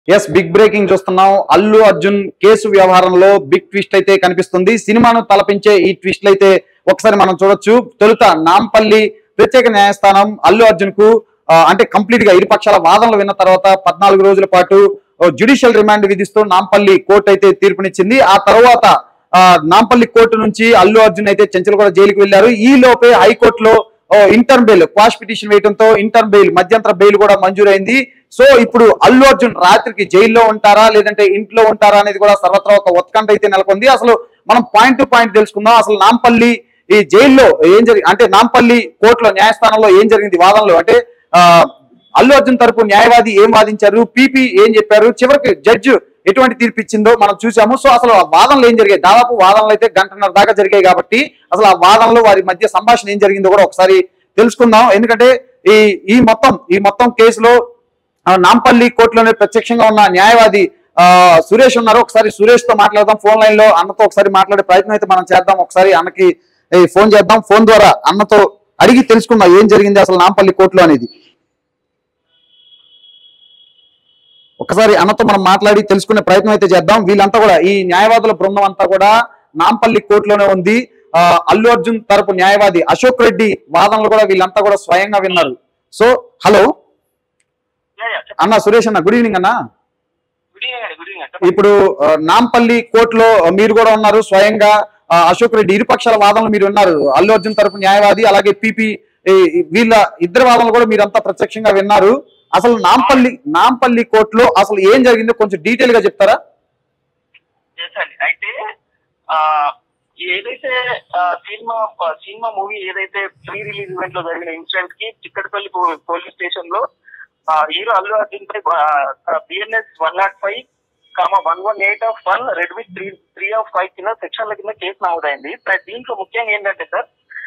Yes big breaking చూస్తున్నాం Allu Arjun case వ్యవహారంలో big twist అయితే కనిపిస్తుంది సినిమాను తలపించే ఈ ట్విస్ట్లు అయితే ఒకసారి మనం చూడొచ్చు తొలుత నాంపల్లి ప్రత్యేక న్యాయస్థానం అల్లు అర్జున్ కు ఆ, అంటే కంప్లీట్ గా ఇరుపక్షాల వాదనలు విన్న తర్వాత పద్నాలుగు రోజుల పాటు జ్యుడిషియల్ రిమాండ్ విధిస్తూ నాంపల్లి కోర్టు అయితే తీర్పునిచ్చింది ఆ తర్వాత ఆ, నాంపల్లి కోర్టు నుంచి అల్లు అర్జున్ అయితే చెంచలగూడ జైలుకి వెళ్లారు ఈ లోపే హైకోర్టులో ఇంటర్న్ బెయిల్ క్వాష్ పిటిషన్ వేయడంతో ఇంటర్న్ బెయిల్ మధ్యంతర బెయిల్ కూడా మంజూరైంది సో ఇప్పుడు అల్లు అర్జున్ రాత్రికి జైల్లో ఉంటారా లేదంటే ఇంట్లో ఉంటారా అనేది కూడా సర్వత్రా ఒక ఉత్కంఠ అయితే నెలకొంది అసలు మనం పాయింట్ టు పాయింట్ తెలుసుకుందాం అసలు నాంపల్లి ఈ జైల్లో ఏం జరిగి అంటే నాంపల్లి కోర్టులో న్యాయస్థానంలో ఏం జరిగింది వాదనలు అంటే ఆ, అల్లు అర్జున్ తరపు న్యాయవాది ఏం వాదించారు పీపీ ఏం చెప్పారు చివరికి జడ్జి ఎటువంటి తీర్పు ఇచ్చిందో మనం చూసాము సో అసలు ఆ వాదనలు ఏం జరిగాయి దాదాపు వాదనలు అయితే గంటన్నర దాకా జరిగాయి కాబట్టి అసలు ఆ వాదనలో వారి మధ్య సంభాషణ ఏం జరిగిందో కూడా ఒకసారి తెలుసుకుందాం ఎందుకంటే ఈ ఈ మొత్తం ఈ మొత్తం కేసులో ఆ, నాంపల్లి కోర్టులోనే ప్రత్యక్షంగా ఉన్న న్యాయవాది ఆ, సురేష్ ఉన్నారు ఒకసారి సురేష్ తో మాట్లాడదాం ఫోన్ లైన్ లో అన్నతో ఒకసారి మాట్లాడే ప్రయత్నం అయితే మనం చేద్దాం ఒకసారి అన్నకి ఈ, ఫోన్ చేద్దాం ఫోన్ ద్వారా అన్నతో అడిగి తెలుసుకుందాం ఏం జరిగింది అసలు నాంపల్లి కోర్టులో అనేది ఒకసారి అన్నతో మనం మాట్లాడి తెలుసుకునే ప్రయత్నం అయితే చేద్దాం వీళ్ళంతా కూడా ఈ న్యాయవాదుల బృందం అంతా కూడా నాంపల్లి కోర్టులోనే ఉంది ఆ, అల్లు అర్జున్ తరపు న్యాయవాది అశోక్ రెడ్డి వాదనలు కూడా వీళ్ళంతా కూడా స్వయంగా విన్నారు సో హలో అన్న సురేష్ అన్న గుడ్ ఈవినింగ్ అన్న గుడ్ ఈవినింగ్ అండి గుడ్ ఈవినింగ్ అండి ఇప్పుడు ఆ, నాంపల్లి కోర్టులో మీరు కూడా ఉన్నారు స్వయంగా ఆ, అశోక్ రెడ్డి ఇరుపక్షాల వాదనలు మీరు ఉన్నారు అల్లు అర్జున్ తరపు న్యాయవాది అలాగే పిపి వీళ్ళ ఇద్దరు వాదనలు కూడా మీరంతా ప్రత్యక్షంగా విన్నారు అసలు నాంపల్లి నాంపల్లి కోర్టులో అసలు ఏం జరిగిందో కొంచెం డీటెయిల్ గా చెప్తారా Yes అండి అయితే ఆ, ఏదైతే ఆ, సినిమా సినిమా మూవీ ఏదైతే ప్రీ రిలీజ్ ఈవెంట్ లో జరిగిన ఇన్సిడెంట్ కి చిక్కడపల్లి పో- పోలీస్ స్టేషన్ లో ఆ, హీరో అల్లు అర్జున్ పై BNS one naught five comma one one eight of one read with three three of five కింద సెక్షన్ల కింద కేసు నమోదైంది ప్ర- దీంట్లో ముఖ్యంగా ఏంటంటే sir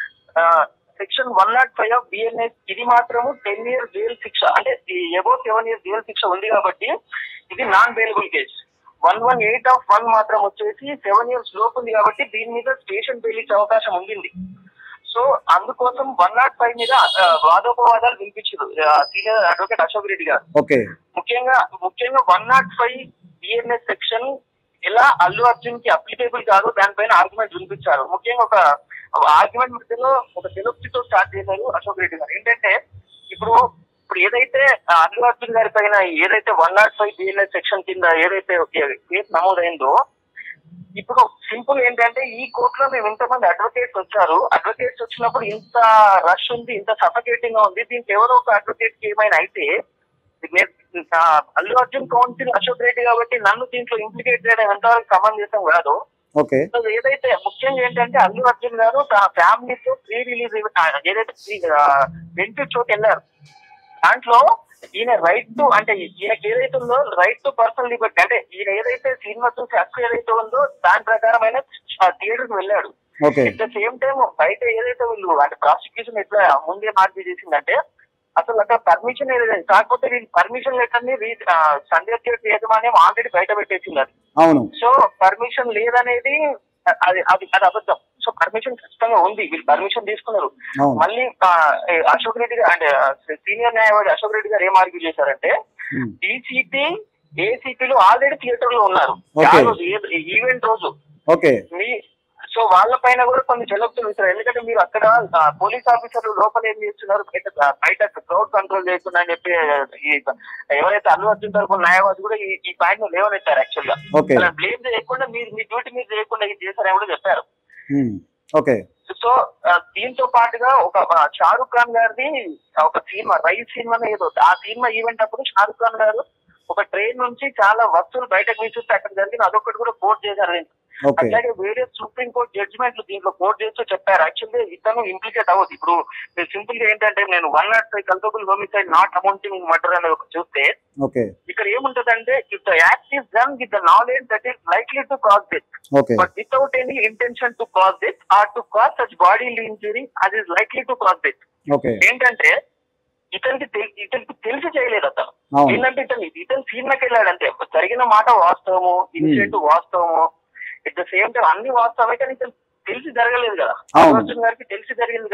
section one naught five of BNS ఇది మాత్రము టెన్ ఇయర్స్ జైలు శిక్ష అంటే ఎబో సెవెన్ ఇయర్స్ జైలు శిక్ష ఉంది కాబట్టి ఇది non bailable case one one eight of one మాత్రం వచ్చేసి సెవెన్ ఇయర్స్ లోపు ఉంది కాబట్టి దీని మీద స్టేషన్ బెయిల్ ఇచ్చే అవకాశం ఉండింది సో అందుకోసం వన్ నాట్ ఫైవ్ మీద ఆ, వాదోపవాదాలు వినిపించారు సీనియర్ అడ్వకేట్ అశోక్ రెడ్డి గారు ఓకే ముఖ్యంగా ముఖ్యంగా one naught five BNS section ఎలా అల్లు అర్జున్ కి అప్లికేబుల్ కాదు దానిపైన ఆర్గ్యుమెంట్ వినిపించారు ముఖ్యంగా ఒక ఆర్గ్యుమెంట్ మధ్యలో ఒక తెలుపుతో స్టార్ట్ చేశారు అశోక్ రెడ్డి గారు ఏంటంటే ఇప్పుడు ఇప్పుడు ఏదైతే ఆ, అల్లు అర్జున్ గారి పైన ఏదైతే one naught five BNS section కింద ఏదైతే కేసు నమోదైందో ఇప్పుడు సింపుల్ ఏంటంటే ఈ కోర్టులో మేము ఇంతమంది అడ్వకేట్స్ వచ్చారు అడ్వకేట్స్ వచ్చినప్పుడు ఇంత రష్ ఉంది ఇంత సఫకేటింగ్ గా ఉంది దీనికి ఎవరో ఒక అడ్వకేట్ కి ఏమైనా అయితే నే- ఆ, అల్లు అర్జున్ కౌన్సిల్ అశోక్ రెడ్డి కాబట్టి నన్ను దీంట్లో ఇంప్లికేట్ చేయడం ఎంతవరకు సమంజసం కాదు ఓకే సో ఏదైతే ముఖ్యంగా ఏంటంటే అల్లు అర్జున్ గారు తన ఫ్యామిలీతో ప్రీ రిలీజ్ ఏదైతే బెనిఫిట్ చోటు వెళ్ళారు దాంట్లో ఈయన రైట్ టు అంటే ఈయనకి ఏదైతే ఉందో రైట్ టు పర్సనల్ లిబర్టీ అంటే ఈయన ఏదైతే సినిమా చూసి హక్కు ఏదైతే ఉందో దాని ప్రకారమైన థియేటర్ కి వెళ్ళాడు okay at the same time బయట ఏదైతే వీళ్ళు అంటే ప్రాసిక్యూషన్ ఎట్లా ముందే మార్పు చేసిందంటే అసలు అక్కడ పర్మిషన్ ఏదైతే కాకపోతే వీళ్ళు పర్మిషన్ లెటర్ ని సండే థియేటర్ యజమాన్యం ఆల్రెడీ బయట పెట్టేసింది అది అవును సో పర్మిషన్ లేదనేది అది అది అది అబద్ధం సో పర్మిషన్ ఖచ్చితంగా ఉంది వీళ్ళు పర్మిషన్ తీసుకున్నారు అవును మళ్ళీ ఆ, ఏ, అశోక్ రెడ్డి గారు అంటే సీనియర్ న్యాయవాది అశోక్ రెడ్డి గారు ఏం ఆర్గ్యూ చేశారంటే ఉమ్. డీసీపీ ఏసీపీలు ఆల్రెడీ థియేటర్ లో ఉన్నారు Okay. ఆ రోజు ఈవెంట్ రోజు ఓకే మీ సో వాళ్ళ పైన కూడా కొన్ని చెలక్తులు ఇస్తారు ఎందుకంటే మీరు అక్కడ ఆ, పోలీస్ ఆఫీసర్లు లోపల ఏం చేస్తున్నారు బయట బయట క్రౌడ్ కంట్రోల్ చేయకుండా అని చెప్పి ఈ ఎవరైతే అల్లు అర్జున్ తరపు న్యాయవాది కూడా ఈ ఈ పాయింట్ ను లేవనెత్తారు యాక్చువల్ గా ఓకే అలా బ్లేమ్ చేయకుండా మీరు మీ డ్యూటీ మీరు చేయకుండా ఇది చేశారని కూడా చెప్పారు ఉమ్. ఓకే సో ఆ, దీంతో పాటుగా ఒక ఆ, షారుఖ్ ఖాన్ గారిది ఒక సినిమా రైస్ సినిమా ఏదో ఆ సినిమా ఈవెంట్ అప్పుడు షారుఖ్ ఖాన్ గారు ఒక ట్రైన్ నుంచి చాలా వస్తువులు బయటకు తీసుకుంటే అక్కడ జరిగిన అదొకటి కూడా కోర్ట్ చేశారు ఓకే అట్లాగే వేరే సుప్రీం కోర్ట్ జడ్జిమెంట్లు దీంట్లో కోర్ట్ చేస్తూ చెప్పారు యాక్చువల్లీ ఇతను ఇంప్లికేట్ అవ్వదు ఇప్పుడు సింపుల్ గా ఏంటంటే నేను one naught five culpable homicide not amounting murder అనేది ఒక చూస్తే ఓకే ఇక్కడ ఏముంటదంటే if the act is done with the knowledge that is likely to cause this okay but without any intention to cause this or to cause such body injury అది is likely to cause this okay ఏంటంటే ఇతనికి తెల్- ఇతనికి తెలిసి చేయలేదు అతను అవును ఏంటంటే ఇతను ఇతను సినిమాకి వెళ్ళాడంటే జరిగిన మాట వాస్తవము ఇన్సిడెంట్ వాస్తవము ఎట్ ద సేమ్ టైం అన్ని వాస్తవమే కానీ ఇతను తెలిసి జరగలేదు కదా అవును. అర్జున్ గారికి తెలిసి జరిగింది కదా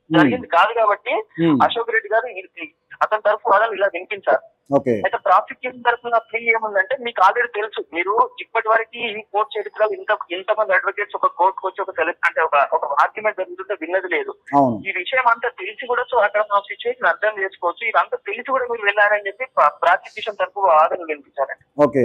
జరిగింది కాదు కాబట్టి ఉమ్, అశోక్ రెడ్డి గారు ఇది- అతని తరఫు వాదన ఇలా వినిపించారు ఓకే అయితే ప్రాసిక్యూషన్ తరఫున ప్లీ ఏముందంటే మీకు ఆల్రెడీ తెలుసు మీరు ఇప్పటి వరకు ఈ కోర్టు చరిత్రలో ఇంత ఇంతమంది అడ్వకేట్స్ ఒక కోర్టుకు వచ్చి ఒక సెలెక్ట్ అంటే ఒక ఒక ఆర్గ్యుమెంట్ జరుగుతుంటే విన్నది లేదు అవును ఈ విషయం అంతా తెలిసి కూడా సో అక్కడ మా సిచ్యువేషన్ అర్థం చేసుకోవచ్చు ఇదంతా తెలిసి కూడా మీరు వెళ్ళారని చెప్పి ప్రాసిక్యూషన్ తరఫు వాదన వినిపించారండి ఓకే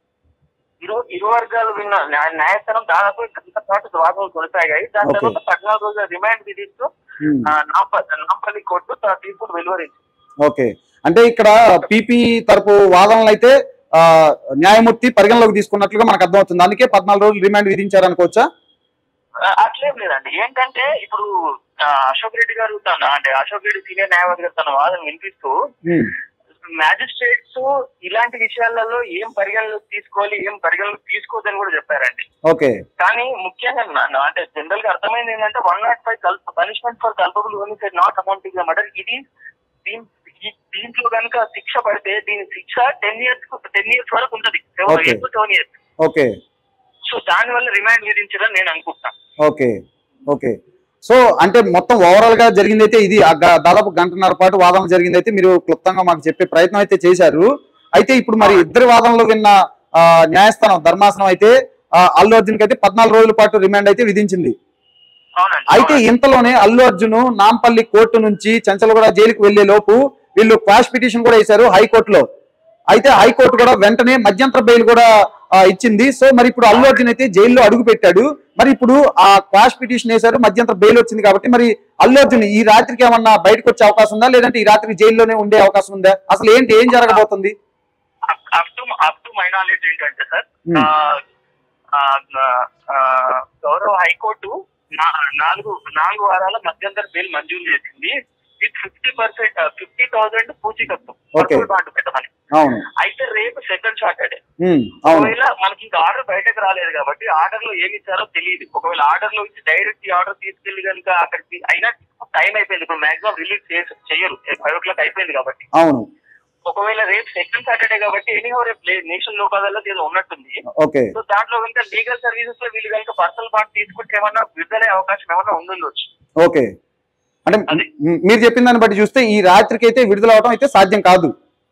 ఇరు ఇరు వర్గాలు విన్న న్యాయ- న్యాయస్థానం దాదాపు గంట పాటు వాదనలు కొనసాగాయి దాని Okay. తర్వాత పద్నాలుగు రోజుల రిమాండ్ విధిస్తూ ఉమ్, ఆ, నాంప- నాంపల్లి కోర్టు తన తీర్పును వెలువరించింది ఓకే అంటే ఇక్కడ పీపీ తరపు వాదనలు అయితే ఆ, న్యాయమూర్తి పరిగణలోకి తీసుకున్నట్లుగా మనకు అర్థమవుతుంది అందుకే పద్నాలుగు రోజులు రిమాండ్ విధించారనుకోవచ్చా ఆ, అట్లేం లేదండి ఏంటంటే ఇప్పుడు ఆ, అశోక్ రెడ్డి గారు తన అంటే అశోక్ రెడ్డి సీనియర్ న్యాయవాది గారు తన వాదన వినిపిస్తూ ఉమ్, మ్యాజిస్ట్రేట్స్ ఇలాంటి విషయాలలో ఏం పరిగణలోకి తీసుకోవాలి ఏం పరిగణలోకి తీసుకోవద్దని కూడా చెప్పారండి ఓకే కానీ ముఖ్యంగా నా- నా- అంటే జనరల్ గా అర్థమైంది ఏంటంటే one naught five punishment for culpable homicide not amounting murder ఇది దీన్- ఈ- దీంట్లో కనుక శిక్ష పడితే దీని శిక్ష టెన్ ఇయర్స్ టెన్ ఇయర్స్ వరకు ఉంటుంది Okay. Seven years okay so దాని వల్ల రిమాండ్ విధించడం నేను అనుకుంటున్నాను ఓకే ఓకే సో అంటే మొత్తం ఓవరాల్ గా జరిగింది అయితే ఇది ఆ గ- దాదాపు గంటన్నర పాటు వాదన జరిగింది అయితే మీరు క్లుప్తంగా మాకు చెప్పే ప్రయత్నం అయితే చేశారు అయితే ఇప్పుడు మరి ఇద్దరి వాదనలు విన్న ఆ, న్యాయస్థానం ధర్మాసనం అయితే ఆ, అల్లు అర్జున్ అయితే పద్నాలుగు రోజుల పాటు రిమాండ్ అయితే విధించింది అవునండి అయితే అవునండి. ఇంతలోనే అల్లు అర్జున్ నాంపల్లి కోర్టు నుంచి చంచలగూడ జైలుకు వెళ్లే లోపు వీళ్ళు క్వాష్ పిటిషన్ కూడా వేశారు హైకోర్టులో అయితే హైకోర్టు కూడా వెంటనే మధ్యంతర బెయిల్ కూడా ఆ, ఇచ్చింది సో మరి ఇప్పుడు అల్లు అర్జున్ అయితే జైల్లో అడుగు పెట్టాడు మరి ఇప్పుడు ఆ క్వాష్ పిటిషన్ వేశారు మధ్యంతర బెయిల్ వచ్చింది కాబట్టి మరి అల్లు అర్జున్ ఈ రాత్రికి ఏమన్నా బయటకు వచ్చే అవకాశం ఉందా లేదంటే ఈ రాత్రి జైల్లోనే ఉండే అవకాశం ఉందా అసలు ఏంటి ఏం జరగబోతుంది up to up to minority ఏంటంటే సార్ Hmm. ఆ, ఆ, ఆ, గౌరవ హైకోర్టు నా- నాలుగు నాలుగు వారాల మధ్యంతర బిల్ మంజూరు చేసింది with fifty percent fifty thousand పూచీకత్తు Okay. బాండ్ పెట్టమని అవును అయితే రేపు సెకండ్ సాటర్డే ఉమ్, అవును ఒకవేళ మనకి ఇంకా ఆర్డర్ బయటకు రాలేదు కాబట్టి ఆర్డర్ లో ఏమి ఇచ్చారో తెలియదు ఒకవేళ ఆర్డర్ లో ఇచ్చి డైరెక్ట్ ఈ ఆర్డర్ తీసుకెళ్లి కనుక అక్కడికి అయినా టైం అయిపోయింది ఇప్పుడు మాక్సిమం రిలీజ్ చేయరు ఫైవ్ ఓ క్లాక్ అయిపోయింది కాబట్టి అవును ఒకవేళ రేపు సెకండ్ సాటర్డే కాబట్టి ఎనీ రేపు లేదు నేషన్ లోకాలలో ఏదో ఉన్నట్టుంది ఓకే సో దాంట్లో కనుక లీగల్ సర్వీసెస్ లో వీళ్ళు కనుక పర్సనల్ బాండ్ తీసుకుంటే ఏమన్నా విడుదలయ్యే అవకాశం ఏమన్నా ఉండుండొచ్చు ఓకే అంటే అది. మ్, మీరు చెప్పిన దాన్ని బట్టి చూస్తే ఈ రాత్రికి అయితే విడుదల అవడం అయితే సాధ్యం కాదు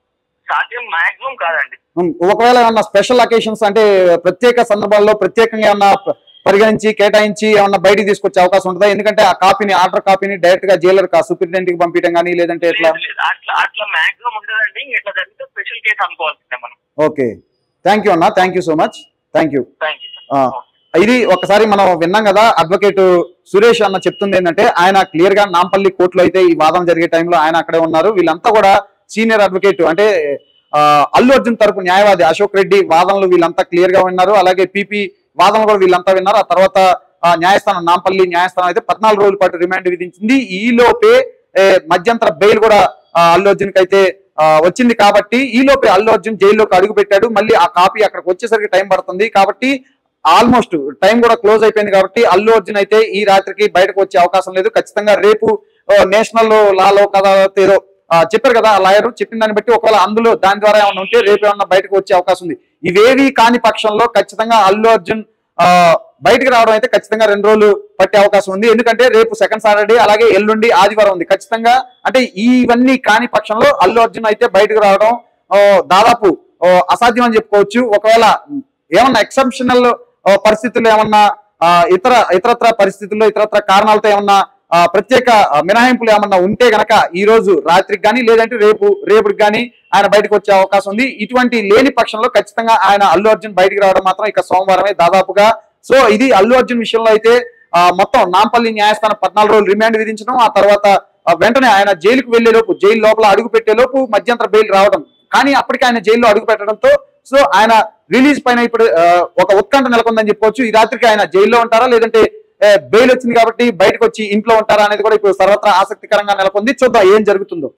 సాధ్యం మాక్సిమం కాదండి ఉమ్, ఒకవేళ ఏమన్నా స్పెషల్ అకేషన్స్ అంటే ప్రత్యేక సందర్భాల్లో ప్రత్యేకంగా ఏమన్నా ప- పరిగణించి కేటాయించి ఏమన్నా బయటికి తీసుకొచ్చే అవకాశం ఉంటుందా ఎందుకంటే ఆ కాపీని ఆర్డర్ కాపీని డైరెక్ట్ గా జైలర్ కా సూపరింటెండెంట్ కి పంపించడం కానీ లేదంటే ఎట్లా లేదు, లేదు. అట్లా అట్లా మాక్సిమం ఉండదండి ఇట్లా జరిగితే స్పెషల్ కేసు అనుకోవాల్సిందే మనం ఓకే థ్యాంక్ యూ అన్న thank you so much thank you thank you ఆ, ఇది ఒకసారి మనం విన్నాం కదా అడ్వకేట్ సురేష్ అన్న చెప్తుంది ఏంటంటే ఆయన క్లియర్ గా నాంపల్లి కోర్టులో అయితే ఈ వాదన జరిగే టైంలో ఆయన అక్కడే ఉన్నారు వీళ్ళంతా కూడా సీనియర్ అడ్వకేట్ అంటే ఆ, అల్లు అర్జున్ తరపు న్యాయవాది అశోక్ రెడ్డి వాదనలు వీళ్ళంతా క్లియర్ గా విన్నారు అలాగే పీపీ వాదనలు కూడా వీళ్ళంతా విన్నారు ఆ తర్వాత ఆ, న్యాయస్థానం నాంపల్లి న్యాయస్థానం అయితే పద్నాలుగు రోజుల పాటు రిమాండ్ విధించింది ఈ లోపే ఏ, మధ్యంతర బెయిల్ కూడా ఆ, అల్లు అర్జున్ కి అయితే ఆ, వచ్చింది కాబట్టి ఈ లోపే అల్లు అర్జున్ జైల్లోకి అడుగు పెట్టాడు మళ్ళీ ఆ కాపీ అక్కడికి వచ్చేసరికి టైం పడుతుంది కాబట్టి ఆల్మోస్ట్ టైం కూడా క్లోజ్ అయిపోయింది కాబట్టి అల్లు అర్జున్ అయితే ఈ రాత్రికి బయటకు వచ్చే అవకాశం లేదు ఖచ్చితంగా రేపు నేషనల్ లాలో కదా ఏదో ఆ, చెప్పారు కదా ఆ లాయర్ చెప్పిన దాన్ని బట్టి ఒకవేళ అందులో దాని ద్వారా ఏమైనా ఉంటే రేపు ఏమన్నా బయటకు వచ్చే అవకాశం ఉంది ఇవేవి కాని పక్షంలో ఖచ్చితంగా అల్లు అర్జున్ ఆ, బయటికి రావడం అయితే ఖచ్చితంగా రెండు రోజులు పట్టే అవకాశం ఉంది ఎందుకంటే రేపు సెకండ్ సాటర్డే అలాగే ఎల్లుండి ఆదివారం ఉంది ఖచ్చితంగా అంటే ఇవన్నీ కాని పక్షంలో అల్లు అర్జున్ అయితే బయటకు రావడం ఆ, దాదాపు ఆ, అసాధ్యం అని చెప్పుకోవచ్చు ఒకవేళ ఏమన్నా ఎక్సెప్షనల్ పరిస్థితుల్లో ఏమన్నా ఆ, ఇతర ఇతరత్ర పరిస్థితుల్లో ఇతరత్ర కారణాలతో ఏమన్నా ఆ, ప్రత్యేక ఆ, మినహాయింపులు ఏమన్నా ఉంటే గనక ఈ రోజు రాత్రికి కానీ లేదంటే రేపు రేపుకి కానీ ఆయన బయటకు వచ్చే అవకాశం ఉంది ఇటువంటి లేని పక్షంలో ఖచ్చితంగా ఆయన అల్లు అర్జున్ బయటికి రావడం మాత్రం ఇక సోమవారమే దాదాపుగా సో ఇది అల్లు అర్జున్ విషయంలో అయితే ఆ, మొత్తం నాంపల్లి న్యాయస్థానం పద్నాలుగు రోజులు రిమాండ్ విధించడం ఆ తర్వాత ఆ, వెంటనే ఆయన జైలుకు వెళ్లే లోపు జైలు లోపల అడుగు పెట్టే లోపు మధ్యంతర బెయిల్ రావడం కానీ అప్పటికి ఆయన జైల్లో అడుగు పెట్టడంతో సో ఆయన రిలీజ్ పైన ఇప్పుడు ఆ, ఒక ఉత్కంఠ నెలకొందని చెప్పుకోవచ్చు ఈ రాత్రికి ఆయన జైల్లో ఉంటారా లేదంటే బెయిల్ వచ్చింది కాబట్టి బయటకు వచ్చి ఇంట్లో ఉంటారా అనేది కూడా ఇప్పుడు సర్వత్రా ఆసక్తికరంగా నెలకొంది చూద్దాం ఏం జరుగుతుందో